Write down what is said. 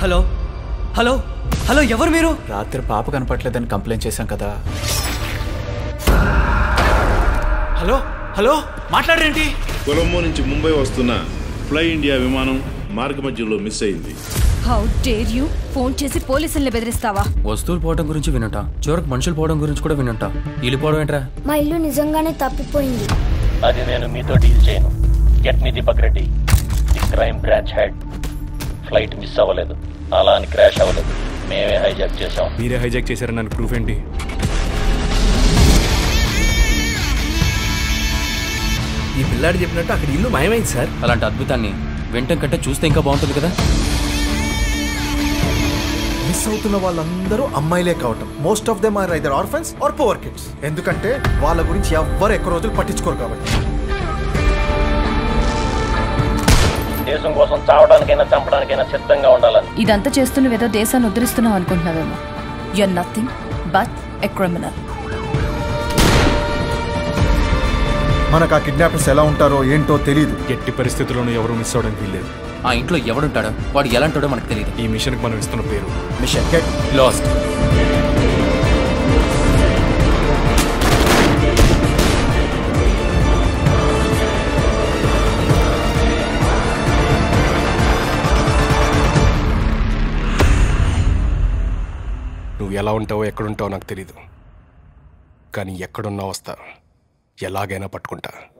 hello hello hello ఎవరు మీరు రాత్రి పాప కనపట్లేదని కంప్లైంట్ చేశాం కదా హలో హలో మాట్లాడరేంటి కొలంబో నుంచి ముంబై వస్తున్న ఫ్లై ఇండియా విమానం మార్గ మధ్యలో మిస్ అయింది హౌ డేర్ యూ ఫోన్ చేసి పోలీసుల్ని బెదిరిస్తావా వస్తువులు పోవడం గురించి వినుంటా చివరికి మనుషులు పోవడం గురించి కూడా వినుంటా వెళ్ళిపోవడం ఏంట్రా మా ఇల్లు నిజంగానే తప్పిపోయింది అది నేను మీతో డీల్ చేయను get me Deepak Reddy the crime branch head flight miss అవ్వలేదు అలా అని క్రాష్ అవ్వలేదు మేమే హైజాక్ చేసాం మీరే హైజాక్ చేశారని నాకు ప్రూఫ్ ఏంటి ఈ పిల్లాడు చెప్పినట్టు అక్కడ ఇల్లు మాయమైంది సార్ అలాంటి అద్భుతాన్ని వింటం కంటే చూస్తే ఇంకా బాగుంటుంది కదా మిస్ అవుతున్న వాళ్ళందరూ అమ్మాయిలే కావటం most of them are either orphans or poor kids ఎందుకంటే వాళ్ళ గురించి ఎవ్వరు ఎక్కువ రోజులు పట్టించుకోరు కాబట్టి దేశం కోసం చావడానికైనా చంపడానికైనా సిద్ధంగా ఉండాలని ఇదంతా చేస్తున్నవేదో దేశాన్ని ఉద్ధరిస్తున్నావు అనుకుంటున్నావేమో you're nothing but a criminal మనకు ఆ కిడ్నాపర్స్ ఎలా ఉంటారో ఏంటో తెలియదు ఎట్టి పరిస్థితుల్లోనూ ఎవరు మిస్ అవడానికి వీల్లేదు ఆ ఇంట్లో ఎవడుంటాడో వాడు ఎలాంటాడో మనకు తెలియదు ఈ మిషన్కి మనం ఇస్తున్న పేరు మిషన్ గెట్ లాస్ట్ నువ్వు ఎలా ఉంటావో ఎక్కడుంటావో నాకు తెలీదు కానీ ఎక్కడున్నా వస్తా ఎలాగైనా పట్టుకుంటా